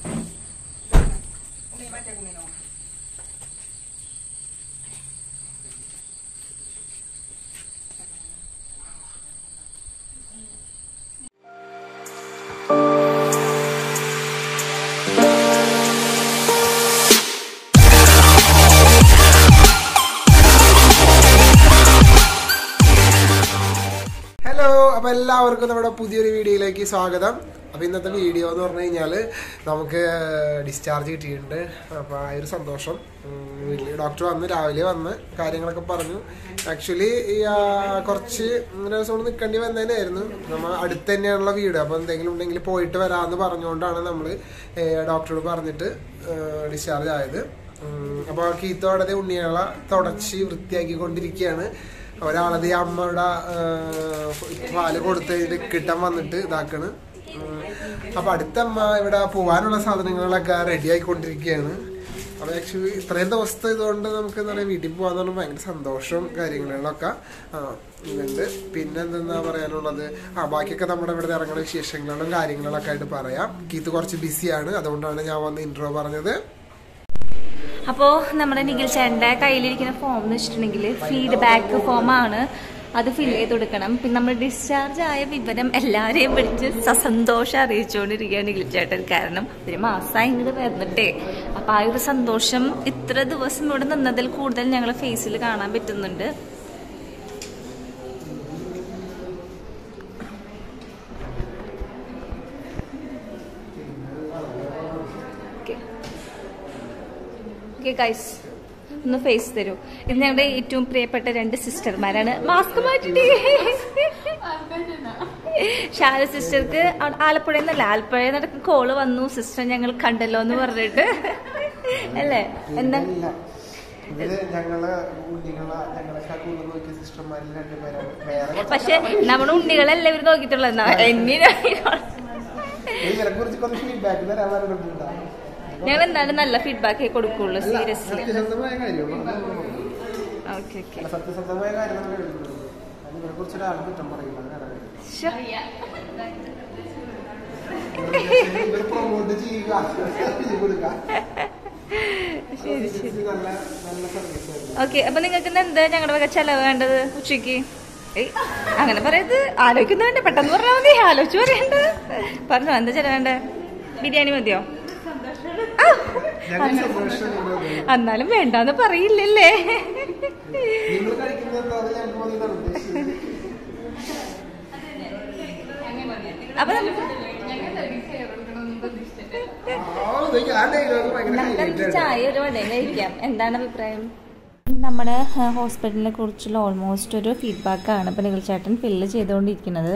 Hello അപ്പൊ എല്ലാവർക്കും നമ്മുടെ പുതിയൊരു വീഡിയോയിലേക്ക് സ്വാഗതം അപ്പൊ ഇന്നത്തെ വീഡിയോ എന്ന് പറഞ്ഞു കഴിഞ്ഞാല് നമുക്ക് ഡിസ്ചാർജ് കിട്ടിയിട്ടുണ്ട് അപ്പൊ ആ ഒരു സന്തോഷം ഉം, വീട്ടില് ഡോക്ടർ വന്ന് രാവിലെ വന്ന് കാര്യങ്ങളൊക്കെ പറഞ്ഞു ആക്ച്വലി കുറച്ച് ഇങ്ങനെ ദിവസം നിൽക്കേണ്ടി വന്നതിനായിരുന്നു നമ്മൾ അടുത്ത് തന്നെയാണുള്ള വീട് അപ്പൊ എന്തെങ്കിലും ഉണ്ടെങ്കിൽ പോയിട്ട് വരാമെന്ന് പറഞ്ഞുകൊണ്ടാണ് നമ്മൾ ഡോക്ടറോട് പറഞ്ഞിട്ട് ഡിസ്ചാർജ് ആയത് ഉം, അപ്പൊ കീത്തോടതെ ഉണ്ണിയാള തുടച്ച് വൃത്തിയാക്കിക്കൊണ്ടിരിക്കുകയാണ് ഒരാളത് ഈ അമ്മയുടെ ആ, പാല് കൊടുത്തതിന് കിട്ടാൻ വന്നിട്ട് ഇതാക്കണ് ഉം. അപ്പൊ അടുത്ത അമ്മ ഇവിടെ പോവാനുള്ള സാധനങ്ങളൊക്കെ റെഡി ആയിക്കൊണ്ടിരിക്കുകയാണ് അപ്പൊ ആക്ച്വലി ഇത്രയും ദിവസത്തെ ഇതുകൊണ്ട് നമുക്ക് എന്താ പറയുക വീട്ടിൽ പോകാന്ന് പറഞ്ഞാൽ ഭയങ്കര സന്തോഷവും കാര്യങ്ങളിലൊക്കെ ആ, ഇതുണ്ട് പിന്നെ എന്തെന്നാ പറയാനുള്ളത് ആ ബാക്കിയൊക്കെ നമ്മുടെ ഇവിടെ ഇറങ്ങുന്ന വിശേഷങ്ങളും കാര്യങ്ങളൊക്കെ ആയിട്ട് പറയാം ഗീത്ത് കുറച്ച് ബിസിയാണ് അതുകൊണ്ടാണ് ഞാൻ വന്ന് ഇൻട്രോ പറഞ്ഞത് അപ്പോൾ നമ്മുടെ നിഖിൽ ചേട്ടൻ്റെ കയ്യിലിരിക്കുന്ന ഫോം എന്ന് വെച്ചിട്ടുണ്ടെങ്കിൽ ഫീഡ്ബാക്ക് ഫോമാണ് അത് ഫില്ല് ചെയ്ത് കൊടുക്കണം പിന്നെ നമ്മൾ ഡിസ്ചാർജ് ആയ വിവരം എല്ലാവരെയും വിളിച്ച് സസന്തോഷം അറിയിച്ചുകൊണ്ടിരിക്കുകയാണ് നിഖിൽ ചേട്ടൻ കാരണം ഒരു മാസമായി ഇങ്ങോട്ട് വരുന്നിട്ടേ അപ്പോൾ ആ ഒരു സന്തോഷം ഇത്ര ദിവസം ഇവിടെ നിന്നതിൽ കൂടുതൽ ഞങ്ങൾ ഫേസിൽ കാണാൻ പറ്റുന്നുണ്ട് ഓക്കെ ഓക്കെ ഗൈസ് ഒന്ന് ഫേസ് തരൂ ഇത് ഞങ്ങളുടെ ഏറ്റവും പ്രിയപ്പെട്ട രണ്ട് സിസ്റ്റർമാരാണ് മാസ്ക് മാറ്റിട്ട് ഷാല സിസ്റ്റർക്ക് അവിടെ ആലപ്പുഴയിൽ നിന്നല്ല ആലപ്പുഴയിൽ നിന്നൊക്കെ കോള് വന്നു സിസ്റ്റർ ഞങ്ങൾ കണ്ടല്ലോ എന്ന് പറഞ്ഞിട്ട് അല്ലേ എന്താ ഇത് ഞങ്ങള് ഉണ്ണികളെ ഞങ്ങളെ കൂടുതൽ നോക്കിയ സിസ്റ്റർമാരിൽ രണ്ടുപേരാണ് വേറെ പക്ഷെ നമ്മുടെ ഉണ്ണികളല്ല ഇവർ നോക്കിയിട്ടുള്ളത് എന്നെ ഇതിനെ കുറിച്ച് കുറച്ച് ഫീഡ്ബാക്ക് തരാൻ പറഞ്ഞിട്ടുണ്ട് ഞങ്ങൾ എന്താണ് നല്ല ഫീഡ്ബാക്ക് കൊടുക്കുള്ളൂ സീരിയസ്ലി സത്യസന്ധമായ കാര്യമാണ് ഓക്കെ ഓക്കെ അല്ല, സത്യസന്ധമായ കാര്യം നമ്മൾ എഴുതുന്നത് അതിനെ കുറിച്ച് ഒരാളും കുറ്റം പറയില്ല വേറെ കാര്യം. ഇവര് പ്രൊമോട്ട് ചെയ്യുക ഇത് കൊടുക്കുക ശരി ശരി ഇത് നല്ല നല്ല സർവീസ് ആയിരുന്നു ഓക്കെ അപ്പൊ നിങ്ങൾക്ക് ഇന്ന് എന്താ ഞങ്ങളുടെ വക ചെലവ് വേണ്ടത് ഉച്ചക്ക് ഏയ് അങ്ങനെ പറയത് ആലോചിക്കുന്ന വേണ്ട പെട്ടെന്ന് പറഞ്ഞാൽ മതി ആലോചിച്ച് പറയണ്ടത് പറഞ്ഞോ എന്താ ചെലവ് വേണ്ട ബിരിയാണി മതിയോ ആ, ഞങ്ങൾ സന്തോഷം എന്നാലും വേണ്ടാന്ന് പറയില്ലല്ലേ നിങ്ങൾ കഴിക്കുന്നത് എന്താ ഞങ്ങൾക്ക് മതി എന്നാണ് ഉദ്ദേശിച്ചത് അപ്പൊ നമുക്ക് ആ, ഇത് ഞാൻ dialogue ഭയങ്കര നമുക്ക് highlight ആണ്. ചായ ഒരു വടയും കഴിക്കാം എന്താണ് അഭിപ്രായം നമ്മുടെ ഹോസ്പിറ്റലിനെ കുറിച്ചുള്ള ഓൾമോസ്റ്റ് ഒരു ഫീഡ്ബാക്കാണ് ഇപ്പം നിങ്ങൾ ചേട്ടൻ ഫില്ല് ചെയ്തുകൊണ്ടിരിക്കുന്നത്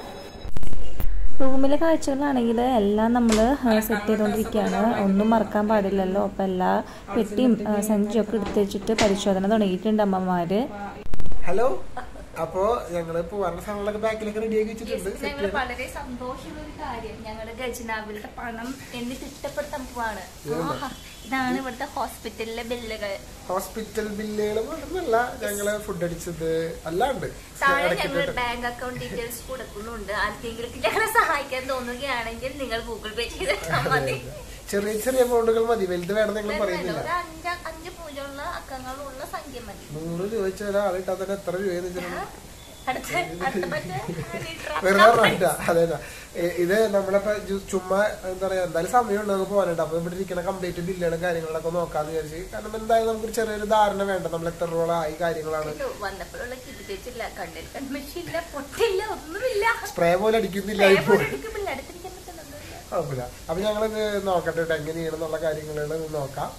റൂമിലെ കാഴ്ചകളാണെങ്കിൽ എല്ലാം നമ്മൾ സെറ്റ് ചെയ്തുകൊണ്ടിരിക്കുകയാണ് ഒന്നും മറക്കാൻ പാടില്ലല്ലോ അപ്പം എല്ലാ പെട്ടിയും ആ, സഞ്ചിയൊക്കെ എടുത്ത് വെച്ചിട്ട് പരിശോധന തുടങ്ങിയിട്ടുണ്ട് അമ്മമാര് ഹലോ അപ്പോ ഞങ്ങള് പോവാനുള്ള സാധനങ്ങളൊക്കെ ബാക്കിലൊക്കെ റെഡി ആക്കി വെച്ചിട്ടുണ്ട് സെറ്റ് ഞങ്ങൾ വളരെ സന്തോഷമുള്ള ഒരു കാര്യം ഞങ്ങളുടെ ഖജനാവിലത്തെ പണം എന്ന് തിട്ടപ്പെടുത്താൻ പോവാണ് ആഹാ, ഇതാണ് ഇവിടുത്തെ ഹോസ്പിറ്റലിലെ ബില്ലുകൾ ഹോസ്പിറ്റൽ ബില്ലുകൾ മാത്രമല്ല ഞങ്ങള് ഫുഡ് അടിച്ചത് അല്ലാണ്ട് താഴെ ഞങ്ങൾ ഇടയ്ക്കിട്ട് ബാങ്ക് അക്കൗണ്ട് ഡീറ്റെയിൽസ് കൊടുക്കുന്നുണ്ട് ആർക്കെങ്കിലും ഞങ്ങളെ സഹായിക്കാൻ തോന്നുകയാണെങ്കിൽ നിങ്ങൾ ഗൂഗിൾ പേ ചെയ്തിട്ടാൽ മതി ചെറിയ ചെറിയ എമൗണ്ടുകൾ മതി വലുത് വേണം നിങ്ങൾ വേണ്ട, പറയുന്നില്ല ഒരു അഞ്ച് അഞ്ച് പൂജയുള്ള അക്കങ്ങളുള്ള സംഖ്യ മതി നൂറ് രൂപ വെച്ച ഒരാൾ ഇട്ടാൽ തന്നെ എത്ര രൂപയെന്ന് വെച്ചാൽ അടുത്ത അടുത്ത മറ്റേ വെറുതെ പറഞ്ഞിട്ടാ അതെ ഇത് നമ്മളിപ്പോ ജു- ചുമ്മാ എന്താ പറയാ എന്തായാലും സമയമുണ്ട് നമുക്ക് പോകാനുണ്ട് അപ്പൊ ഇവിടെ ഇരിക്കുന്ന കംപ്ലീറ്റ് ബില്ലുകളും കാര്യങ്ങളൊക്കെ നോക്കാന്ന് വിചാരിച്ച് കാരണം എന്തായാലും നമുക്ക് ചെറിയൊരു ധാരണ വേണ്ട നമ്മൾ എത്ര രൂപ ആയി കാര്യങ്ങളാണ് ഇല്ലോ, വന്നപ്പോഴുള്ള കിട്ടിച്ചില്ല കണ്ണിൽ കൺമഷില്ല പൊട്ടില്ല ഒന്നുമില്ല സ്പ്രേ പോലെ അടിക്കുന്നില്ല സ്പ്രേ ഇപ്പോൾ പോലെ അടിക്കുമ്പോൾ അടുത്തിരിക്കാൻ പറ്റുന്നുണ്ടല്ലോ കുഴപ്പമില്ല അപ്പൊ ഞങ്ങളിത് നോക്കട്ടെ കേട്ടോ എങ്ങനെയാണെന്നുള്ള കാര്യങ്ങൾ നോക്കാം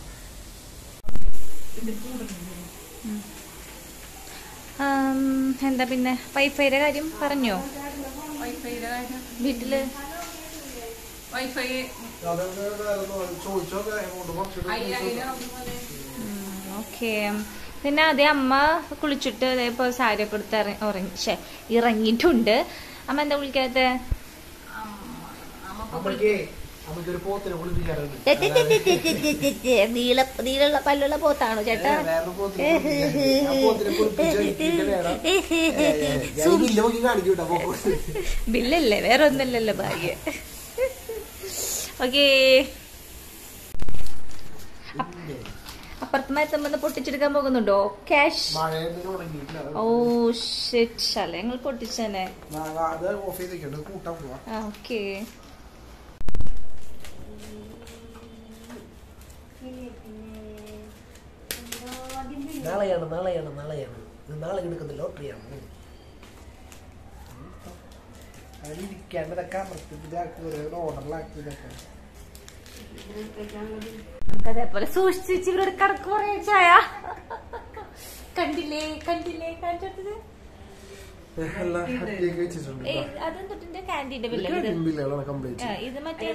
ആം, എന്താ പിന്നെ വൈഫൈയുടെ കാര്യം പറഞ്ഞോ വൈഫൈയുടെ കാര്യം വീട്ടില് വൈഫൈ ചോദിച്ചോ എമൗണ്ട് കുറച്ചിട്ട് അയ്യായിരം പോലെ ഓക്കെ പിന്നെ അതേ അമ്മ കുളിച്ചിട്ട് അതേപ്പോ സാരി ഒക്കെ എടുത്ത് ഇറങ്ങി ഉറങ്ങി ശ്ശെ, ഇറങ്ങിയിട്ടുണ്ട് അമ്മ എന്താ വിളിക്കാത്ത അമ്മക്ക് അമ്മക്കൊരു പോത്തിനെ കുളിപ്പിക്കാറുണ്ട് നീള നീളുള്ള പല്ലുള്ള പോത്താണോ ചേട്ടാ വേറെ പോത്തിനെ കുളിപ്പിക്കാറുണ്ട്. ആ പോത്തിനെ കുളിപ്പിച്ച് എനിക്ക് വേണം. ഏ, ഏ, ഏ, ഞാൻ ഈ ബില്ല് നോക്കി കാണിക്കും കേട്ടോ പോ. ബില്ലല്ലേ വേറെ ഒന്നല്ലല്ലോ ഭാഗ്യ ഓക്കേ അപ്പുറത്ത് മരത്തമ്പന്ന് പൊട്ടിച്ചെടുക്കാൻ പോകുന്നുണ്ടോ ക്യാഷ് മഴയൊന്നും തുടങ്ങിയിട്ടില്ല ഓ ഷിറ്റ് ശല ഞങ്ങൾ പൊട്ടിച്ചനെ നാ- അത് ഓഫ് ചെയ്ത് വെക്കണ്ട കൂട്ടാൻ പോവാ ആ ഓക്കേ നാളെയാണ് നാളെയാണ് നാളെയാണ് ഇത് നാളെ എടുക്കുന്ന ലോട്ടറിയാണ് അതിലിരിക്കേണ്ടതൊക്കെ അമൃത്തത്തിലാക്കി ഓരോ ഓർഡറിലാക്കി ഇതൊക്കെ നമുക്ക് അതേപോലെ സൂക്ഷിച്ച് വെച്ച് ഇവരോട് കണക്ക് പറയാ ചായ കണ്ടില്ലേ കണ്ടില്ലേ കാണിച്ചത് എല്ലാം ഹട്ടിയൊക്കെ വെച്ചിട്ടുണ്ട് ഏ അത് തൊട്ടിന്റെ കാൻഡീന്റെ ബില്ല് ഇത് ബില്ലുകളാണ് കംപ്ലീറ്റ് ആ, ഇത് മറ്റേ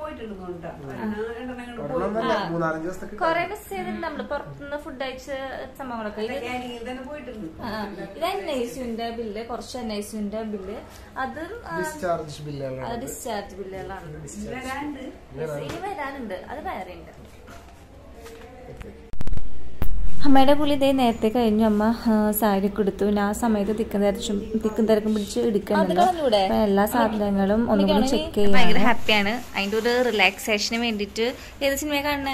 ഒരെണ്ണമല്ല മൂന്നാലഞ്ച് ദിവസത്തേക്ക് കൊറേ മിസ് ചെയ്തിട്ടുണ്ട് നമ്മള് പുറത്തുനിന്ന് ഫുഡ് അയച്ച സംഭവങ്ങളൊക്കെ ഇത് ആ, ഇത് എൻ ഐസുവിന്റെ ബില്ല് കുറച്ച് എൻ ഐസുവിന്റെ ബില്ല് അതും ഡിസ്ചാർജ് ബില്ലുകളാണ് ഡിസ്ചാർജ് ബില്ലുകളാണ് ഇനി വരാനുണ്ട് അത് വേറെ ഉണ്ട് അമ്മയുടെ കുളി ഇതേ നേരത്തെ കഴിഞ്ഞു അമ്മ ആ, സാരി കൊടുത്തു പിന്നെ ആ സമയത്ത് തിക്കും തിരച്ചും തിക്കും തിരക്കും പിടിച്ച് എടുക്കണല്ലോ അപ്പൊ എല്ലാ സാധനങ്ങളും ഒന്നുകൂടി ചെക്ക് ഭയങ്കര ചെയ്യാൻ ഹാപ്പിയാണ് അതിന്റെ ഒരു റിലാക്സേഷന് വേണ്ടിട്ട് ഏത് സിനിമ കാണണേ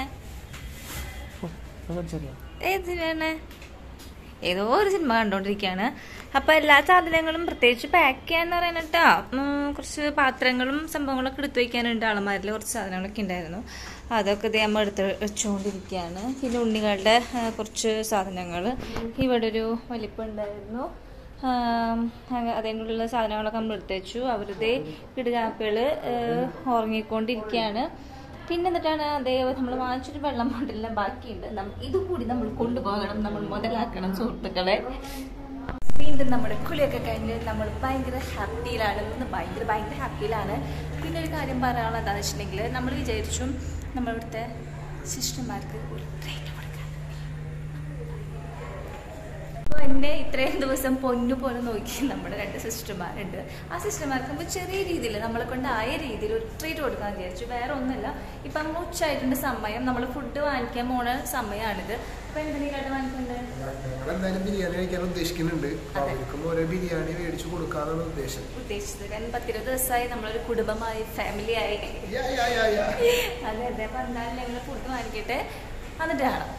ഏത് സിനിമയാണ് ഏതോ ഒരു സിനിമ കണ്ടോണ്ടിരിക്കുകയാണ് അപ്പൊ എല്ലാ സാധനങ്ങളും പ്രത്യേകിച്ച് പാക്ക് ചെയ്യാന്ന് പറയാനിട്ടാ കുറച്ച് പാത്രങ്ങളും സംഭവങ്ങളൊക്കെ എടുത്തു വെക്കാനുണ്ട് ആളന്മാരിൽ കുറച്ച് സാധനങ്ങളൊക്കെ ഉണ്ടായിരുന്നു അതൊക്കെ ഇതേ അമ്മ എടുത്ത് വെച്ചുകൊണ്ടിരിക്കുകയാണ് പിന്നെ ഉണ്ണികളുടെ ആ, കുറച്ച് സാധനങ്ങൾ ഇവിടെ ഒരു വലിപ്പുണ്ടായിരുന്നു ആം, അങ്ങ- അതിനുള്ള സാധനങ്ങളൊക്കെ നമ്മൾ എടുത്തു വെച്ചു അവരുടെ ഇടുകാപ്പികള് ഉറങ്ങിക്കൊണ്ടിരിക്കുകയാണ് പിന്നെ എന്നിട്ടാണ് അതേ നമ്മൾ വാങ്ങിച്ചൊരു വെള്ളം ബോട്ടിലെല്ലാം ബാക്കിയുണ്ട് നം- ഇതുകൂടി നമ്മൾ കൊണ്ടുപോകണം നമ്മൾ മുതലാക്കണം സുഹൃത്തുക്കളെ വീണ്ടും നമ്മുടെ കുളിയൊക്കെ കഴിഞ്ഞ് നമ്മൾ ഭയങ്കര ഹാപ്പിയിലാണ് ഇന്ന് ഭയങ്കര ഭയങ്കര ഹാപ്പിയിലാണ് പിന്നെ ഒരു കാര്യം പറയാനുള്ളത് എന്താണെന്ന് വെച്ചിട്ടുണ്ടെങ്കിൽ നമ്മൾ വിചാരിച്ചു നമ്മളിവിടുത്തെ സിസ്റ്റർമാർക്ക് ഒരു ട്രെയിൻ കൊടുക്കാൻ അപ്പോൾ എന്നെ ഇത്രയും ദിവസം പൊന്നു പോലെ നോക്കി നമ്മുടെ രണ്ട് സിസ്റ്റർമാരുണ്ട് ആ സിസ്റ്റർമാർക്ക് നമ്മൾ ചെറിയ രീതിയിൽ നമ്മളെ കൊണ്ടായ രീതിയിൽ ഒരു ട്രീറ്റ് കൊടുക്കാൻ വിചാരിച്ചു വേറെ ഒന്നുമില്ല ഇപ്പം നമ്മൾ ഉച്ചയായിട്ടുണ്ട് സമയം നമ്മൾ ഫുഡ് വാങ്ങിക്കാൻ പോണ സമയമാണിത് അപ്പം എന്തെങ്കിലും വാങ്ങിക്കുന്നത് ഞങ്ങൾ എന്തായാലും ബിരിയാണി കഴിക്കാൻ ഉദ്ദേശിക്കുന്നുണ്ട് അപ്പൊ അവർക്കും ഓരോ ബിരിയാണി മേടിച്ചു കൊടുക്കാന്നാണ് ഉദ്ദേശം ഉദ്ദേശിച്ചത് കാരണം പത്തിരുപത് ദിവസമായി നമ്മളൊരു കുടുംബമായി ഫാമിലിയായി യാ, യാ, യാ, യാ. അതെ അതെ അപ്പം എന്തായാലും ഞങ്ങൾ ഫുഡ് വാങ്ങിക്കട്ടെ എന്നിട്ട് കാണാം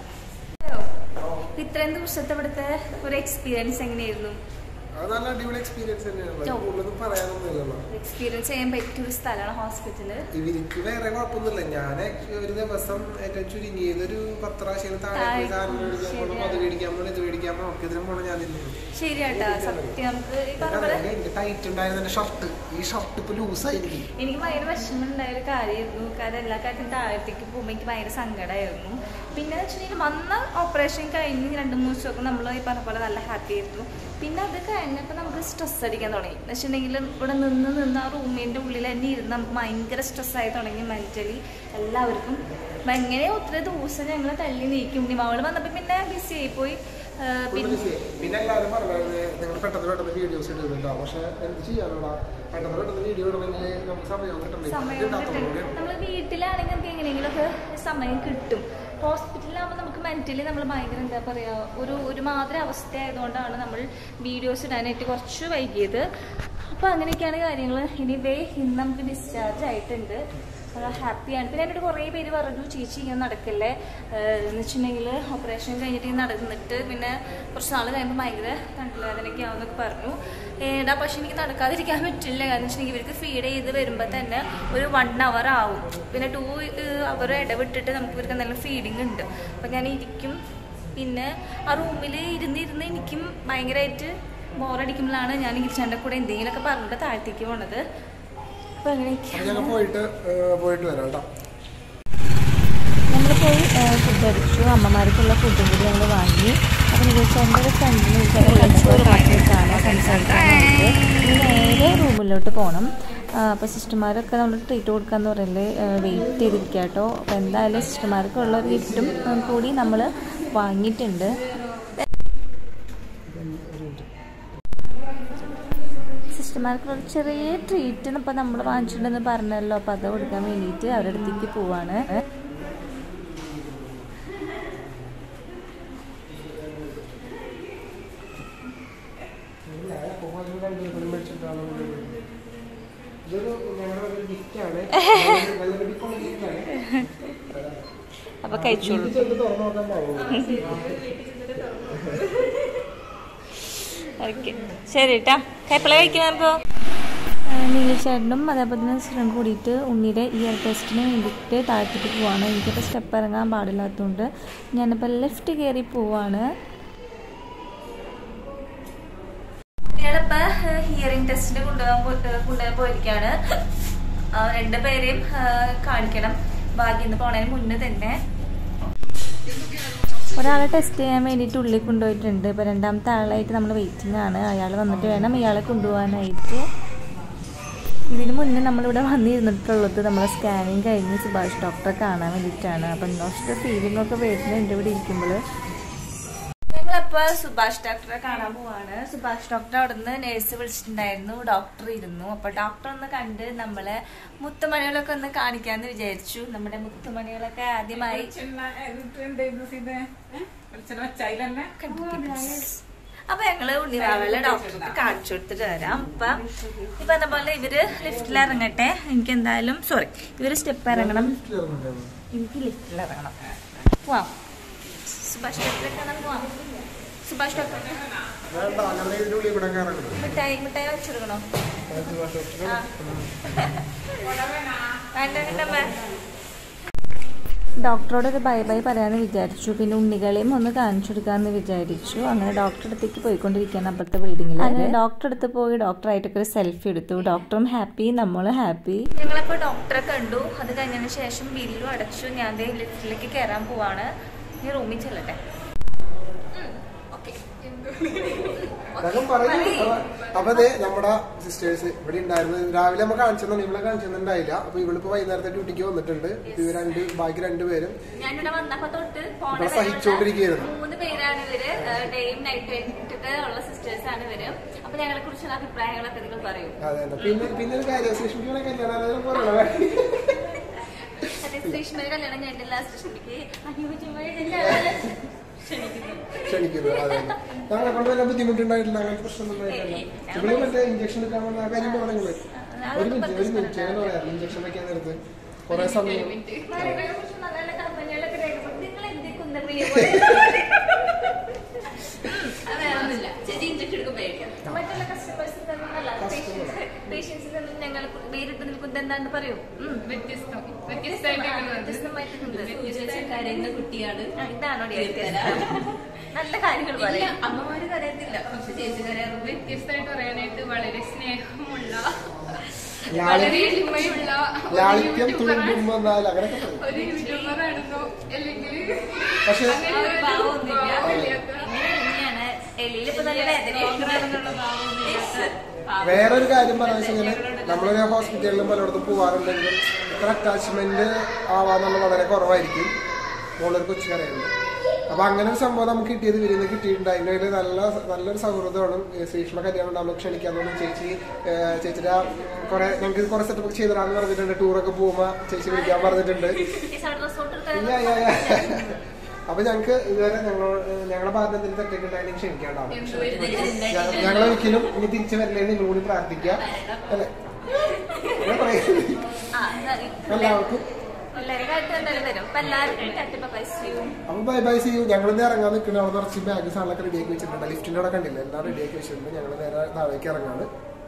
ഇത്രയും ദിവസത്തെ ഇവിടുത്തെ ഒരു എക്സ്പീരിയൻസ് എങ്ങനെയായിരുന്നു അത് നല്ല അടിപൊളി എക്സ്പീരിയൻസ് തന്നെയാണ് ചോ. കൂടുതലൊന്നും പറയാനൊന്നുമില്ലല്ലോ എക്സ്പീരിയൻസ് ചെയ്യാൻ പറ്റിയ ഒരു സ്ഥലമാണ് ഹോസ്പിറ്റല് ഇവർക്ക് വേറെ കുഴപ്പമൊന്നുമില്ല ഞാൻ ഒരു ദിവസം ഏറ്റവും ചുരുങ്ങിയത് ഒരു പത്ത് പ്രാവശ്യം താഴെ പോയി സാധനം മേടിക്കാൻ പോകണം അത് മേടിക്കാൻ പോകണം ഇത് മേടിക്കാൻ പോകണം ഒക്കെ ഇതിനും പോകണം ഞാൻ തന്നെയാണ് ശരിയാട്ടാ സത്യം നമുക്ക് ഈ പറഞ്ഞ പോലെ എനിക്ക് ടൈറ്റ് ഉണ്ടായിരുന്ന എന്റെ ഷർട്ട് ഈ ഷർട്ട് ഇപ്പൊ ലൂസായി എനിക്ക് എനിക്ക് ഭയങ്കര വിഷമം ഉണ്ടായ ഒരു കാര്യമായിരുന്നു കാരണം എല്ലാ കാര്യത്തിനും താഴത്തേക്ക് പോകുമ്പോൾ എനിക്ക് ഭയങ്കര സങ്കടമായിരുന്നു പിന്നെ വെച്ചിട്ടുണ്ടെങ്കിൽ വന്ന ഓപ്പറേഷൻ കഴിഞ്ഞ് രണ്ട് മൂന്ന് ദിവസമൊക്കെ നമ്മൾ ഈ പറഞ്ഞ പോലെ നല്ല ഹാപ്പി ആയിരുന്നു പിന്നെ അത് കഴിഞ്ഞപ്പോൾ നമുക്ക് സ്ട്രെസ് അടിക്കാൻ തുടങ്ങി എന്ന് വെച്ചിട്ടുണ്ടെങ്കിൽ ഇവിടെ നിന്ന് നിന്ന് ആ റൂമിൻ്റെ ഉള്ളിൽ തന്നെ ഇരുന്ന് നമുക്ക് ഭയങ്കര സ്ട്രെസ്സായി തുടങ്ങി മെൻ്റലി എല്ലാവർക്കും അപ്പം എങ്ങനെ ഒത്തിരി ദിവസം ഞങ്ങൾ തള്ളി നീക്കും ഇനി അവൾ വന്നപ്പോൾ പിന്നെ ബിസി ആയിപ്പോയി ആ, പിന്നെ പിന്നെ എല്ലാവരും പറഞ്ഞത് നിങ്ങൾ പെട്ടെന്ന് പെട്ടെന്ന് വീഡിയോസ് ഇടുന്നുണ്ടോ പക്ഷെ എന്ത് ചെയ്യാനോടാ പെട്ടെന്ന് പെട്ടെന്ന് വീഡിയോ ഇടണമെങ്കിൽ നമുക്ക് സമയം കിട്ടണ്ടേ സമയം കിട്ടാത്തതുകൊണ്ട് കിട്ടും നമ്മൾ വീട്ടിലാണെങ്കിൽ നമുക്ക് എങ്ങനെയെങ്കിലുമൊക്കെ സമയം കിട്ടും ഹോസ്പിറ്റലിലാകുമ്പോൾ നമുക്ക് മെന്റലി നമ്മൾ ഭയങ്കര എന്താ പറയുക ഒരു ഒരുമാതിരി അവസ്ഥ ആയതുകൊണ്ടാണ് നമ്മൾ വീഡിയോസ് ഇടാനായിട്ട് കുറച്ച് വൈകിയത് അപ്പോൾ അങ്ങനെയൊക്കെയാണ് കാര്യങ്ങൾ ഇനി വേ ഇന്ന് നമുക്ക് ഡിസ്ചാർജ് ആയിട്ടുണ്ട് ഹാപ്പിയാണ് പിന്നെ എന്നോട് കുറേ പേര് പറഞ്ഞു ചേച്ചി ഇങ്ങനെ നടക്കല്ലേ ഏഹ് എന്ന് വെച്ചിട്ടുണ്ടെങ്കിൽ ഓപ്പറേഷൻ കഴിഞ്ഞിട്ട് ഇങ്ങനെ നടന്നിട്ട് പിന്നെ കുറച്ച് നാൾ കഴിയുമ്പോൾ ഭയങ്കര തണ്ടവേദനയൊക്കെ ആവുമെന്നൊക്കെ പറഞ്ഞു ഏടാ പക്ഷെ എനിക്ക് നടക്കാതിരിക്കാൻ പറ്റില്ല കാരണം വെച്ചിട്ടുണ്ടെങ്കിൽ ഇവർക്ക് ഫീഡ് ചെയ്ത് വരുമ്പോൾ തന്നെ ഒരു വൺ അവർ ആവും പിന്നെ ടു അവർ ഇടവിട്ടിട്ട് നമുക്ക് ഇവർക്ക് എന്തെങ്കിലും ഫീഡിങ് ഉണ്ട് അപ്പം ഞാൻ ഇരിക്കും പിന്നെ ആ റൂമിൽ ഇരുന്നിരുന്ന് എനിക്കും ഭയങ്കരമായിട്ട് ബോറടിക്കുമ്പോഴാണ് ഞാൻ കിച്ചൻ്റെ കൂടെ എന്തെങ്കിലുമൊക്കെ പറഞ്ഞിട്ട് താഴത്തേക്ക് പോണത് അപ്പോൾ അങ്ങനെയൊക്കെ അപ്പൊ ഞങ്ങൾ പോയിട്ട് ഏർ, പോയിട്ട് വരാം കേട്ടോ നമ്മൾ പോയി ഫുഡ് അടിച്ചു അമ്മമാർക്കുള്ള ഫുഡും കൂടി ഞങ്ങൾ വാങ്ങി അപ്പം നികൾച്ചേൻ്റെ ഒരു ഫ്രണ്ടിന് വിളിച്ചാണ് സംസാരിക്കാനായിട്ട് ഇനി നേരെ റൂമിലോട്ട് പോകണം അപ്പോൾ സിസ്റ്റർമാരൊക്കെ നമ്മൾ ട്രീറ്റ് കൊടുക്കാന്ന് പറയല് വെയിറ്റ് ചെയ്തിരിക്കുക കേട്ടോ അപ്പോൾ എന്തായാലും സിസ്റ്റർമാർക്കുള്ള ഒരു ഗിഫ്റ്റും കൂടി നമ്മൾ വാങ്ങിയിട്ടുണ്ട് സിസ്റ്റർമാർക്കുള്ള ഒരു ചെറിയ ട്രീറ്റ് ഇപ്പോൾ നമ്മൾ വാങ്ങിച്ചിട്ടുണ്ടെന്ന് പറഞ്ഞല്ലോ അപ്പോൾ അത് കൊടുക്കാൻ വേണ്ടിയിട്ട് അവരുടെ അടുത്തേക്ക് പോവാണ് ഇതൊരു ഞങ്ങളുടെ ഒരു ഗിഫ്റ്റാണ് നല്ലൊരു ഗിഫ്റ്റാണ് അപ്പൊ കഴിച്ചോളൂ ഇത് ചെന്ന് തുറന്നു നോക്കാൻ പാടില്ല ഓക്കെ ശരി കേട്ടാ കൈപ്പള കഴിക്കണം ഇപ്പോൾ നീലച്ചേട്ടനും അതേപോലെ തന്നെ സിറം കൂടിയിട്ട് ഉണ്ണിയുടെ ഇയർ ടെസ്റ്റിന് വേണ്ടിയിട്ട് താഴ്ത്തിട്ട് പോവാണ് എനിക്കിപ്പോൾ സ്റ്റെപ്പ് ഇറങ്ങാൻ പാടില്ലാത്തതുകൊണ്ട് ഞാനിപ്പോൾ ലെഫ്റ്റ് കയറി പോവാണ് ഞങ്ങളിപ്പോൾ ഹിയറിംഗ് ടെസ്റ്റിന് കൊണ്ടുപോകാൻ പോ- കൊണ്ടുപോകാൻ പോയിരിക്കുകയാണ് ആ, രണ്ടുപേരെയും ആ, കാണിക്കണം ഭാഗ്യം പോണതിന് മുന്നേ തന്നെ ഒരാളെ ടെസ്റ്റ് ചെയ്യാൻ വേണ്ടിയിട്ട് ഉള്ളിൽ കൊണ്ടുപോയിട്ടുണ്ട് ഇപ്പോൾ രണ്ടാമത്തെ ആളായിട്ട് നമ്മൾ വെയിറ്റിംഗ് ആണ് അയാൾ വന്നിട്ട് വേണം ഇയാളെ കൊണ്ടുപോകാനായിട്ട് ഇതിന് മുന്നേ നമ്മളിവിടെ വന്നിരുന്നിട്ടുള്ളത് നമ്മളെ സ്കാനിങ് കഴിഞ്ഞ് സുഭാഷ് ഡോക്ടറെ കാണാൻ വേണ്ടിയിട്ടാണ് അപ്പം നോസ്റ്റ് ഫീലിംഗ് ഒക്കെ വരുന്നുണ്ട് ഇവിടെ ഇരിക്കുമ്പോൾ ഞങ്ങളപ്പോൾ സുഭാഷ് ഡോക്ടറെ കാണാൻ പോവാണ് സുഭാഷ് ഡോക്ടർ അവിടെ നിന്ന് നേഴ്സ് വിളിച്ചിട്ടുണ്ടായിരുന്നു ഡോക്ടർ ഇരുന്നു അപ്പൊ ഡോക്ടർ ഒന്ന് കണ്ട് നമ്മളെ മുത്തുമണികളൊക്കെ ഒന്ന് കാണിക്കാന്ന് വിചാരിച്ചു നമ്മുടെ മുത്തുമണികളൊക്കെ ആദ്യമായി അപ്പൊ ഞങ്ങള് ഉണ്ണിറാവലെ ഡോക്ടർക്ക് കാണിച്ചു കൊടുത്തിട്ട് വരാം അപ്പൊ ഈ പറഞ്ഞ പോലെ ഇവര് ലിഫ്റ്റിൽ ഇറങ്ങട്ടെ എനിക്ക് എന്തായാലും സോറി ഇവര് സ്റ്റെപ്പ് ഇറങ്ങണം എനിക്ക് ലിഫ്റ്റിൽ ഇറങ്ങണം പോവാം സുഭാഷ് ഡോക്ടറെ കാണാൻ പോവാം സുഭാഷ് ഡോക്ടറെ വേണ്ട അങ്ങനെ ഇതിന്റെ ഉള്ളിൽ കൂടെ കയറണം മിഠായി മിഠായി വെച്ചെടുക്കണോ ആ. വേണ്ട വേണ്ടമ്മേ ഡോക്ടറോട് ഒരു ബൈ ബൈ പറയാമെന്ന് വിചാരിച്ചു പിന്നെ ഉണ്ണികളെയും ഒന്ന് കാണിച്ചു കൊടുക്കാമെന്ന് വിചാരിച്ചു അങ്ങനെ ഡോക്ടറെ അടുത്തേക്ക് പോയിക്കൊണ്ടിരിക്കുകയാണ് അപ്പുറത്തെ ബിൽഡിങ്ങിൽ അങ്ങനെ ഡോക്ടറെ അടുത്ത് പോയി ഡോക്ടറായിട്ടൊക്കെ ഒരു സെൽഫി എടുത്തു ഡോക്ടറും ഹാപ്പി നമ്മളും ഹാപ്പി ഞങ്ങളിപ്പോൾ ഡോക്ടറെ കണ്ടു അത് കഴിഞ്ഞതിന് ശേഷം ബില്ലും അടച്ചു ഞാൻ ദേ ലിഫ്റ്റിലേക്ക് കയറാൻ പോവാണ് ഇനി റൂമിൽ ചെല്ലട്ടെ അതൊക്കെ പറയും അപ്പൊ അതെ നമ്മുടെ സിസ്റ്റേഴ്സ് ഇവിടെ ഉണ്ടായിരുന്നു രാവിലെ നമ്മൾ കാണിച്ചെന്നു ഇവളെ കാണിച്ചെന്നുണ്ടായില്ല അപ്പൊ ഇവളിപ്പോ വൈകുന്നേരത്തെ ഡ്യൂട്ടിക്ക് വന്നിട്ടുണ്ട് ഇപ്പൊ ഇവർ രണ്ട് ബാക്കി രണ്ടുപേരും ഞാനിവിടെ വന്നപ്പോ തൊട്ട് പോണ ഇവിടെ വരെ സഹിച്ചുകൊണ്ടിരിക്കുകയായിരുന്നു. മൂന്ന് പേരാണ് ഇവര് ഡേയും നൈറ്റ് ആയിട്ടൊക്കെ ഉള്ള സിസ്റ്റേഴ്സ് ആണ് ഇവര് അപ്പൊ ഞങ്ങളെ കുറിച്ചുള്ള അഭിപ്രായങ്ങളൊക്കെ നിങ്ങൾ പറയും അതെ അതെ പിന്നെ പിന്നെ ഒരു കാര്യം ശ്രീഷ്മിക്കുള്ള കല്യാണം പറയണ അതെ ശ്രീഷ്മയുടെ കല്യാണം കഴിഞ്ഞില്ല ശ്രീഷ്മയ്ക്ക് അനുയോജ്യമായ ക്ഷണിക്കുന്നു അതെ അതെ. ഞങ്ങളെ കൊണ്ട് വല്ല ബുദ്ധിമുട്ടുണ്ടായിട്ടില്ല അങ്ങനത്തെ പ്രശ്നമൊന്നും ഉണ്ടായിട്ടില്ല ഇവിടെ മറ്റേ ഇഞ്ചക്ഷൻ എടുക്കാൻ വന്ന ആ കാര്യം പറഞ്ഞത് ഒരു മിനിറ്റ് ഒരു മിനിറ്റ് ഞാൻ പറയാം ഇഞ്ചക്ഷൻ വെക്കാൻ നേരത്ത് കുറെ സമയം നല്ല നല്ല കമ്പനികളൊക്കെ രേഖപ്പെടുത്തി നിങ്ങൾ എന്തേ കുന്തപ്പിള്ളിയെ മറ്റുള്ള കസ്റ്റമേഴ്സിൽ നിന്നല്ല പേഷ്യൻസിൽ നിന്നും ഞങ്ങൾ വേറിട്ട് നിൽക്കുന്നത് എന്താണെന്ന് പറയൂ ഉം. വ്യത്യസ്തം വ്യത്യസ്തമായിട്ട് വ്യത്യസ്തമായിട്ട് നിന്നത്. കരയുന്ന കുട്ടിയാണ് ആ, ഇതാണോ നല്ല കാര്യങ്ങൾ ഇല്ല പറയാം അമ്മമാര് കരയത്തില്ല പക്ഷെ ചേച്ചി കരയാറ് വ്യത്യസ്തമായിട്ട് പറയാനായിട്ട് വളരെ സ്നേഹമുള്ള വളരെ എളിമയുള്ള ഒരു ലാളിത്യം യൂട്യൂബറാണ്. തുളുമ്പും വന്നാൽ അങ്ങനെയൊക്കെ പറയും ഒരു യൂട്യൂബർ ആയിരുന്നു അല്ലെങ്കിൽ പക്ഷെ അങ്ങനെ ഒരു ഭാവമില്ലാത്ത ഇങ്ങനെയാണ് എലിയിലിപ്പോ നല്ല വേദന വേറൊരു കാര്യം പറയാന്ന് വെച്ച് കഴിഞ്ഞാൽ നമ്മളൊരു ഹോസ്പിറ്റലിലും പലയിടത്തും പോവാറുണ്ടെങ്കിലും ഇത്ര അറ്റാച്ച്മെന്റ് ആവാന്നുള്ള വളരെ കുറവായിരിക്കും മോളൊരു കൊച്ചു കരയുണ്ട് അപ്പൊ അങ്ങനെ ഒരു സംഭവം നമുക്ക് കിട്ടിയത് വിരുന്ന് കിട്ടിയിട്ടുണ്ട് അതിൻ്റെ ഇടയിൽ നല്ല നല്ലൊരു സൗഹൃദമാണ് ഏ, ശ്രീഷ്മ കല്യാണം ഉണ്ടാകുമ്പോൾ ക്ഷണിക്കാന്ന് ചേച്ചി ഏ, ചേച്ചിയുടെ കുറെ ഞങ്ങൾക്ക് കുറെ സെറ്റപ്പ് ചെയ്തിടാന്ന് പറഞ്ഞിട്ടുണ്ട് ടൂറൊക്കെ പോകുമ്പോ ചേച്ചി വിളിക്കാൻ പറഞ്ഞിട്ടുണ്ട് ഇല്ല, ഇല്ല, ഇല്ല. അപ്പൊ ഞങ്ങൾക്ക് ഇതുവരെ ഞങ്ങൾ ഞങ്ങളുടെ ഭാഗത്ത് എന്തെങ്കിലും തെറ്റൊക്കെ ഉണ്ടായിരുന്നെങ്കിൽ ക്ഷമിക്കാണ്ടാവും ഞങ്ങൾ ഒരിക്കലും ഇനി തിരിച്ചു വരില്ലെന്ന് നിങ്ങൾ കൂടി പ്രാർത്ഥിക്കുക അല്ലെ ഞാൻ പറയുന്നത് എല്ലാവർക്കും എല്ലാവരും കാര്യം എന്തായാലും വരും അപ്പൊ എല്ലാവർക്കും തട്ടിപ്പ പൈസയും അപ്പൊ ബൈ ബൈ സി യു ഞങ്ങൾ ഇന്ന് ഇറങ്ങാൻ നിൽക്കുന്ന അവിടെ കുറച്ച് ബാഗ് സാധനങ്ങളൊക്കെ റെഡിയാക്കി വെച്ചിട്ടുണ്ട് ലിഫ്റ്റിന്റെ അവിടെ കണ്ടില്ല എല്ലാം റെഡിയാക്കി വെച്ചിട്ടുണ്ട് ഞങ്ങൾ നേരെ താഴേക്ക് ഇറങ്ങാണ്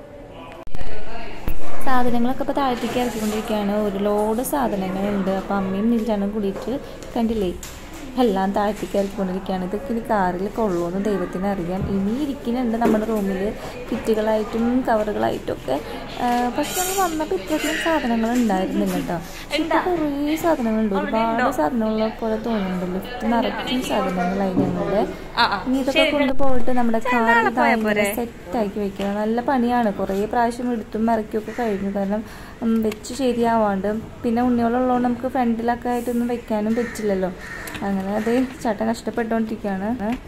സാധനങ്ങളൊക്കെ ഇപ്പോൾ താഴത്തേക്ക് ഇറക്കിക്കൊണ്ടിരിക്കുകയാണ് ഒരു ലോഡ് സാധനങ്ങളുണ്ട് അപ്പോൾ അമ്മയും നിൽച്ചാനും കൂടിയിട്ട് കണ്ടില്ലേ എല്ലാം താഴത്തേക്ക് ഇറക്കിക്കൊണ്ടിരിക്കുകയാണ് ഇതൊക്കെ ഇനി കാറിൽ കൊള്ളുമെന്ന് ദൈവത്തിന് അറിയാം ഇനി ഇരിക്കുന്നുണ്ട് നമ്മുടെ റൂമിൽ കിറ്റുകളായിട്ടും കവറുകളായിട്ടും ഒക്കെ ആ, പക്ഷെ നമ്മൾ വന്നപ്പോൾ ഇത്രയധികം സാധനങ്ങൾ ഉണ്ടായിരുന്നില്ല കേട്ടോ ഇപ്പൊ കുറേ സാധനങ്ങളുണ്ട് ഒരുപാട് സാധനങ്ങളെ പോലെ തോന്നുന്നുണ്ട് ലിഫ്റ്റ് നിറച്ചും സാധനങ്ങളായി ഞങ്ങളുടെ ഇനി ഇതൊക്കെ കൊണ്ടുപോയിട്ട് നമ്മുടെ കാറിൽ സെറ്റ് ആക്കി വെക്കണം നല്ല പണിയാണ് കുറേ പ്രാവശ്യം എടുത്തും മറക്കുകയൊക്കെ കഴിഞ്ഞു കാരണം ഉം, വെച്ച് ശരിയാവാണ്ട് പിന്നെ ഉണ്ണികളുള്ളതുകൊണ്ട് നമുക്ക് ഫ്രണ്ടിലൊക്കെ ആയിട്ടൊന്നും വെക്കാനും പറ്റില്ലല്ലോ അങ്ങനെ അത് ചേട്ടൻ കഷ്ടപ്പെട്ടുകൊണ്ടിരിക്കുകയാണ്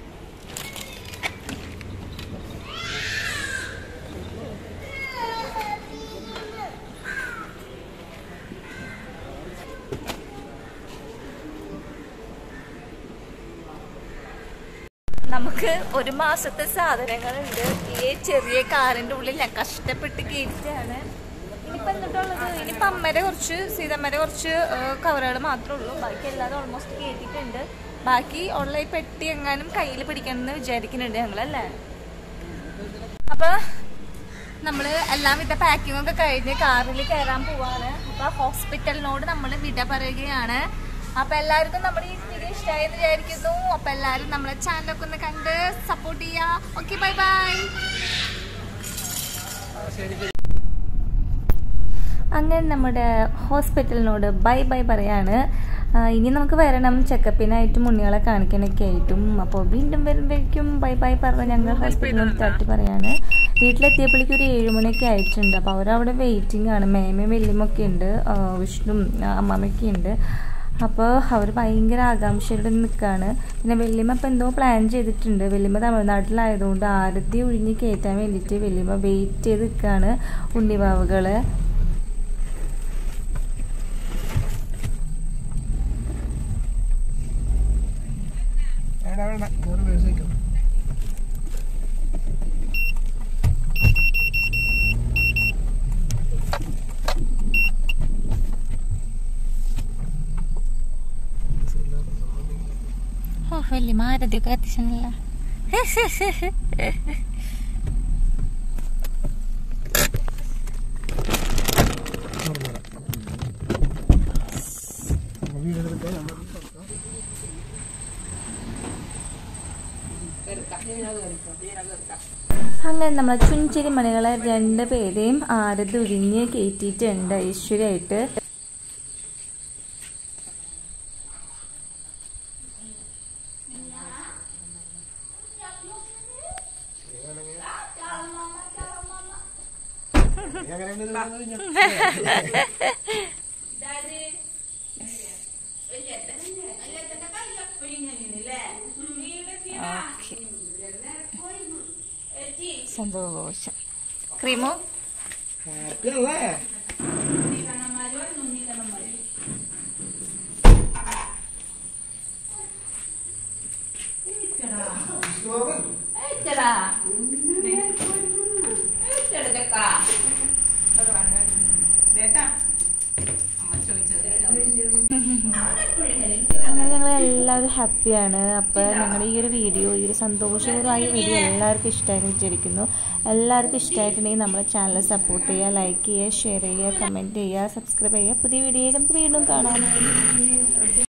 നമുക്ക് ഒരു മാസത്തെ സാധനങ്ങളുണ്ട് ഈ ചെറിയ കാറിന്റെ ഉള്ളിൽ ഞാൻ കഷ്ടപ്പെട്ട് കയറ്റിയാണ് ഇനിയിപ്പോ എന്നിട്ടുള്ളത് ഇനിയിപ്പോ അമ്മയുടെ കുറച്ച് സീതമ്മയുടെ കുറച്ച് കവറുകൾ മാത്രമേ ഉള്ളൂ ബാക്കി എല്ലാതും ഓൾമോസ്റ്റ് കേട്ടിട്ടുണ്ട് ബാക്കി ഉള്ള ഈ പെട്ടി എങ്ങാനും കയ്യിൽ പിടിക്കണമെന്ന് വിചാരിക്കുന്നുണ്ട് ഞങ്ങളല്ലേ അപ്പൊ നമ്മള് എല്ലാവിധ പാക്കിംഗ് ഒക്കെ കഴിഞ്ഞ് കാറിൽ കയറാൻ പോവാണ് അപ്പൊ ഹോസ്പിറ്റലിനോട് നമ്മൾ വിട പറയുകയാണ് അപ്പൊ എല്ലാവർക്കും നമ്മുടെ ഈ വീഡിയോ ഇഷ്ടമായെന്ന് വിചാരിക്കുന്നു അപ്പൊ എല്ലാവരും നമ്മളെ ചാനലൊക്കെ ഒന്ന് കണ്ട് സപ്പോർട്ട് ചെയ്യാ ഓക്കെ ബൈ ബൈ അങ്ങനെ നമ്മുടെ ഹോസ്പിറ്റലിനോട് ബൈ ബൈ പറയാണ് ആ, ഇനി നമുക്ക് വരണം ചെക്കപ്പിനായിട്ടും ഉണ്ണികളെ കാണിക്കാനൊക്കെ ആയിട്ടും അപ്പോൾ വീണ്ടും വരുമ്പോഴേക്കും ബൈ ബൈ പറഞ്ഞ് ഞങ്ങൾ ഹോസ്പിറ്റലിനോട് തട്ടി പറയാണ് വീട്ടിലെത്തിയപ്പോഴേക്കും ഒരു ഏഴുമണിയൊക്കെ ആയിട്ടുണ്ട് അപ്പോൾ അവരവിടെ വെയിറ്റിംഗ് ആണ് മേമയും വെല്ലുമൊക്കെ ഉണ്ട് ആ, വിഷ്ണും ആ, അമ്മാമ്മയൊക്കെ ഉണ്ട് അപ്പോൾ അവർ ഭയങ്കര ആകാംക്ഷയോടെ നിൽക്കുകയാണ് പിന്നെ വെല്ലിമ്മ ഇപ്പം എന്തോ പ്ലാൻ ചെയ്തിട്ടുണ്ട് വെല്ലിമ്മ തമിഴ്നാട്ടിലായതുകൊണ്ട് ആരതി ഒഴിഞ്ഞ് കയറ്റാൻ വേണ്ടിയിട്ട് വെല്ലിമ്മ വെയിറ്റ് ചെയ്ത് നിൽക്കുകയാണ് ഉണ്ണിവാവുകളെ വേണ്ട വേണ്ട ഞാൻ മേടിച്ച് വെക്കാം ഓ വെല്ലിമ്മ ആരതിയൊക്കെ എത്തിച്ചല്ല വീഡിയോ എടുക്കാൻ നമ്മൾ അങ്ങനെ നമ്മളെ ചുഞ്ചിരി മണികളെ രണ്ട് പേരെയും ആരതി ഉരിഞ്ഞ് കയറ്റിയിട്ടുണ്ട് ഐശ്വര്യമായിട്ട് സന്തോഷം ക്രീമോ ഹാപ്പി അല്ലേ അങ്ങനെ ഞങ്ങൾ എല്ലാവരും ഹാപ്പിയാണ് അപ്പോൾ ഞങ്ങളുടെ ഈ ഒരു വീഡിയോ ഈ ഒരു സന്തോഷകരമായ വീഡിയോ എല്ലാവർക്കും ഇഷ്ടമായി വിചാരിക്കുന്നു എല്ലാവർക്കും ഇഷ്ടമായിട്ടുണ്ടെങ്കിൽ നമ്മുടെ ചാനൽ സപ്പോർട്ട് ചെയ്യുക ലൈക്ക് ചെയ്യുക ഷെയർ ചെയ്യുക കമൻറ്റ് ചെയ്യുക സബ്സ്ക്രൈബ് ചെയ്യുക പുതിയ വീഡിയോ നമുക്ക് വീണ്ടും കാണാം